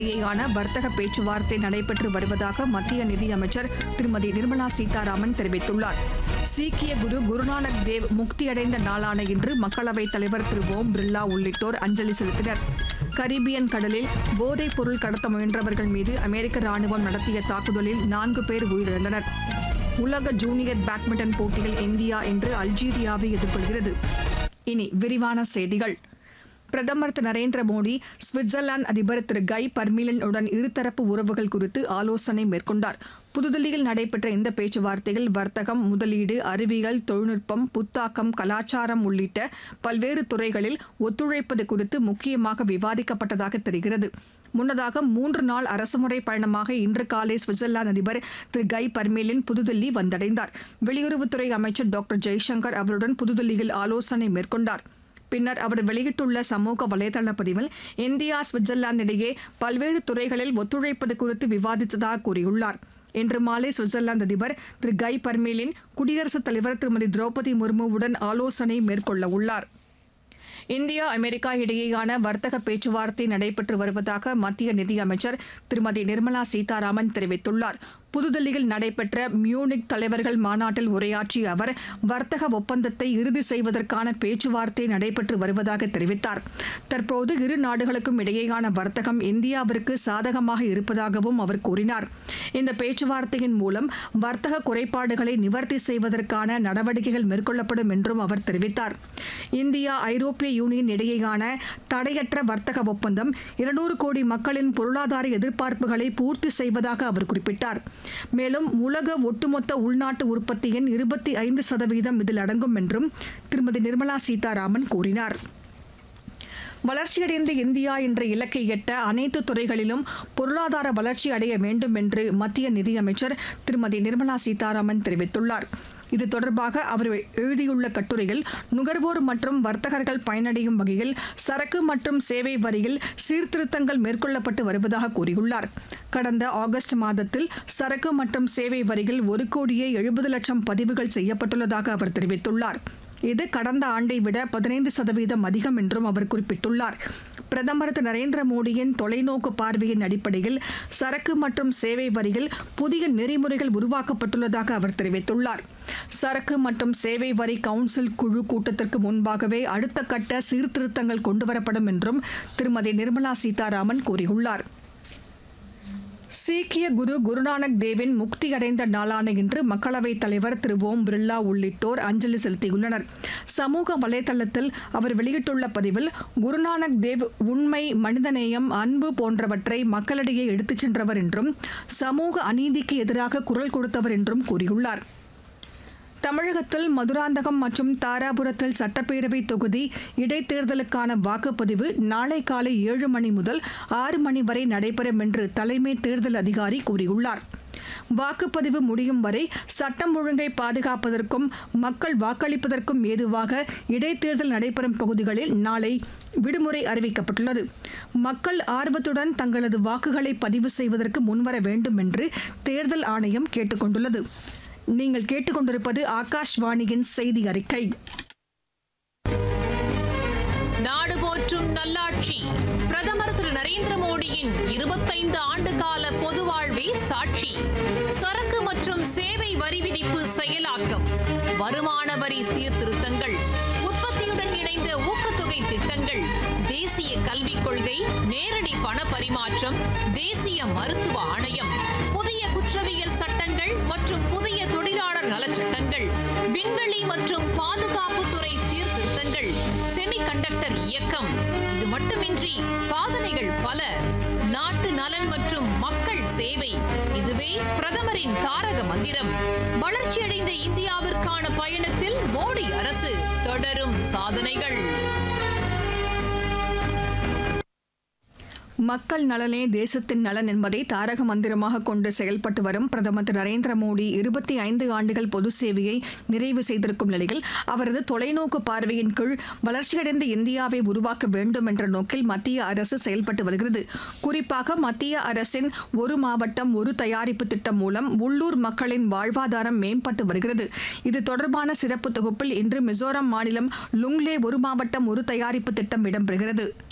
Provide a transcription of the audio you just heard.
இடையேயான வர்த்தக பேச்சுவார்த்தை நடைபெற்று வருவதாக மத்திய நிதியமைச்சர் திருமதி நிர்மலா சீதாராமன் தெரிவித்துள்ளார் சீக்கிய குரு குருநானக் தேவ் முக்தியடைந்த நாளான இன்று மக்களவைத் தலைவர் திரு ஓம் பிர்லா உள்ளிட்டோர் அஞ்சலி செலுத்தினர் கரீபியன் கடலில் போதைப் பொருள் கடத்த முயன்றவர்கள் மீது அமெரிக்க ராணுவம் நடத்திய தாக்குதலில் நான்கு பேர் உயிரிழந்தனர் உலக ஜூனியர் பேட்மிண்டன் போட்டியில் இந்தியா இன்று அல்ஜீரியாவை எதிர்கொள்கிறது இனி விரிவான செய்திகள் பிரதமர் திரு நரேந்திர மோடி சுவிட்சர்லாந்து அதிபர் திரு கை பர்மிலன் உடன் இருதரப்பு உறவுகள் குறித்து ஆலோசனை மேற்கொண்டார் புதுதில்லியில் நடைபெற்ற இந்த பேச்சுவார்த்தையில் வர்த்தகம் முதலீடு அறிவியல் தொழில்நுட்பம் புத்தாக்கம் கலாச்சாரம் உள்ளிட்ட பல்வேறு துறைகளில் ஒத்துழைப்பது குறித்து முக்கியமாக விவாதிக்கப்பட்டதாக தெரிகிறது முன்னதாக மூன்று நாள் அரசுமுறை பயணமாக இன்று காலை சுவிட்சர்லாந்து அதிபர் திரு கை பர்மேலின் புதுதில்லி வந்தடைந்தார் வெளியுறவுத்துறை அமைச்சர் டாக்டர் ஜெய்சங்கர் அவருடன் புதுதில்லியில் ஆலோசனை மேற்கொண்டார் பின்னர் அவர் வெளியிட்டுள்ள சமூக வலைதள பதிவில் இந்தியா சுவிட்சர்லாந்து இடையே பல்வேறு துறைகளில் ஒத்துழைப்பது குறித்து விவாதித்ததாக கூறியுள்ளார் இன்று மாலை சுவிட்சர்லாந்து அதிபர் திரு கை பர்மேலின் குடியரசுத் தலைவர் திருமதி திரௌபதி முர்முவுடன் ஆலோசனை மேற்கொள்ள உள்ளார் இந்தியா அமெரிக்கா இடையேயான வர்த்தக பேச்சுவார்த்தை நடைபெற்று வருவதாக மத்திய நிதியமைச்சர் திருமதி நிர்மலா சீதாராமன் தெரிவித்துள்ளார் புதுதில்லியில் நடைபெற்ற மியூனிக் தலைவர்கள் மாநாட்டில் உரையாற்றிய அவர் வர்த்தக ஒப்பந்தத்தை இறுதி செய்வதற்கான பேச்சுவார்த்தை நடைபெற்று வருவதாக தெரிவித்தார் தற்போது இரு நாடுகளுக்கும் இடையேயான வர்த்தகம் இந்தியாவிற்கு சாதகமாக இருப்பதாகவும் அவர் கூறினார் இந்த பேச்சுவார்த்தையின் மூலம் வர்த்தக குறைபாடுகளை நிவர்த்தி செய்வதற்கான நடவடிக்கைகள் மேற்கொள்ளப்படும் என்றும் அவர் தெரிவித்தார் இந்தியா ஐரோப்பிய யூனியன் இடையேயான தடையற்ற வர்த்தக ஒப்பந்தம் இருநூறு கோடி மக்களின் பொருளாதார எதிர்பார்ப்புகளை பூர்த்தி செய்வதாக அவர் குறிப்பிட்டார் மேலும் உலக ஒட்டுமொத்த உள்நாட்டு உற்பத்தியின் இருபத்தி ஐந்து சதவீதம் இதில் அடங்கும் என்றும் திருமதி நிர்மலா சீதாராமன் கூறினார் வளர்ச்சியடைந்த இந்தியா என்ற இலக்கை எட்ட அனைத்து துறைகளிலும் பொருளாதார வளர்ச்சி அடைய வேண்டும் என்று மத்திய நிதியமைச்சர் திருமதி நிர்மலா சீதாராமன் தெரிவித்துள்ளார் இது தொடர்பாக அவர் எழுதியுள்ள கட்டுரையில் நுகர்வோர் மற்றும் வர்த்தகர்கள் பயனடையும் வகையில் சரக்கு மற்றும் சேவை வரியில் சீர்திருத்தங்கள் மேற்கொள்ளப்பட்டு வருவதாக கூறியுள்ளார் கடந்த ஆகஸ்ட் மாதத்தில் சரக்கு மற்றும் சேவை வரியில் ஒரு கோடியே எழுபது லட்சம் பதிவுகள் செய்யப்பட்டுள்ளதாக அவர் தெரிவித்துள்ளார் இது கடந்த ஆண்டை விட பதினைந்து சதவீதம் அதிகம் என்றும் அவர் குறிப்பிட்டுள்ளார் பிரதமர் திரு நரேந்திர மோடியின் தொலைநோக்கு பார்வையின் அடிப்படையில் சரக்கு மற்றும் சேவை வரியில் புதிய நெறிமுறைகள் உருவாக்கப்பட்டுள்ளதாக அவர் தெரிவித்துள்ளார் சரக்கு மற்றும் சேவை வரி கவுன்சில் குழு கூட்டத்திற்கு முன்பாகவே அடுத்த கட்ட சீர்திருத்தங்கள் கொண்டுவரப்படும் என்றும் திருமதி நிர்மலா சீதாராமன் கூறியுள்ளார் சீக்கிய குரு குருநானக் தேவின் முக்தியடைந்த நாளான இன்று மக்களவைத் தலைவர் திரு ஓம் பிர்லா உள்ளிட்டோர் அஞ்சலி செலுத்தியுள்ளனர் சமூக வலைதளத்தில் அவர் வெளியிட்டுள்ள பதிவில் குருநானக் தேவ் உண்மை மனிதநேயம் அன்பு போன்றவற்றை மக்களிடையே எடுத்துச் சென்றவர் என்றும் சமூக அநீதிக்கு எதிராக குரல் கொடுத்தவர் என்றும் கூறியுள்ளார் தமிழகத்தில் மதுராந்தகம் மற்றும் தாராபுரத்தில் சட்டப்பேரவை தொகுதி இடைத்தேர்தலுக்கான வாக்குப்பதிவு நாளை காலை ஏழு மணி முதல் ஆறு மணி வரை நடைபெறும் என்று தலைமை தேர்தல் அதிகாரி கூறியுள்ளார் வாக்குப்பதிவு முடியும் வரை சட்டம் ஒழுங்கை பாதுகாப்பதற்கும் மக்கள் வாக்களிப்பதற்கும் ஏதுவாக இடைத்தேர்தல் நடைபெறும் பகுதிகளில் நாளை விடுமுறை அறிவிக்கப்பட்டுள்ளது மக்கள் ஆர்வத்துடன் தங்களது வாக்குகளை பதிவு செய்வதற்கு முன்வர வேண்டும் என்று தேர்தல் ஆணையம் கேட்டுக் கொண்டுள்ளது நீங்கள் கேட்டுக்கொண்டிருப்பது ஆகாஷ்வாணியின் செய்தி அறிக்கை நாடு போற்றும் நல்லாட்சி பிரதமர் திரு நரேந்திர மோடியின் இருபத்தைந்து ஆண்டு கால பொது வாழ்வே சாட்சி சரக்கு மற்றும் சேவை வரி விதிப்பு செயலாக்கம் வருமான வரி சீர்திருத்தங்கள் உற்பத்தியுடன் இணைந்த ஊக்கத்தொகை திட்டங்கள் தேசிய கல்விக் கொள்கை நேரடி பண பரிமாற்றம் தேசிய மருத்துவ ஆணையம் புதிய குற்றவியல் சட்டங்கள் மற்றும் புதிய தொழிலாளர் நலச்சட்டங்கள் விண்வெளி மற்றும் பாதுகாப்புத்துறை சீர்திருத்தங்கள் செமிகண்டக்டர் இயக்கம் இது மட்டுமின்றி சாதனைகள் பல நாட்டு நலன் மற்றும் மக்கள் சேவை இதுவே பிரதமரின் தாரக மந்திரம் வளர்ச்சியடைந்த இந்தியாவிற்கான பயணத்தில் மோடி அரசு தொடரும் சாதனைகள் மக்கள் நலனே தேசத்தின் நலன் என்பதை தாரக மந்திரமாக கொண்டு செயல்பட்டு வரும் பிரதமர் திரு நரேந்திர மோடி இருபத்தி ஐந்து ஆண்டுகள் பொது சேவையை நிறைவு செய்திருக்கும் நிலையில் அவரது தொலைநோக்கு பார்வையின் கீழ் வளர்ச்சியடைந்த இந்தியாவை உருவாக்க வேண்டும் என்ற நோக்கில் மத்திய அரசு செயல்பட்டு வருகிறது குறிப்பாக மத்திய அரசின் ஒரு மாவட்டம் ஒரு தயாரிப்பு திட்டம் மூலம் உள்ளூர் மக்களின் வாழ்வாதாரம் மேம்பட்டு வருகிறது இது தொடர்பான சிறப்பு தொகுப்பில் இன்று மிசோரம் மாநிலம் லுங்லே ஒரு மாவட்டம் ஒரு தயாரிப்பு திட்டம் இடம்பெறுகிறது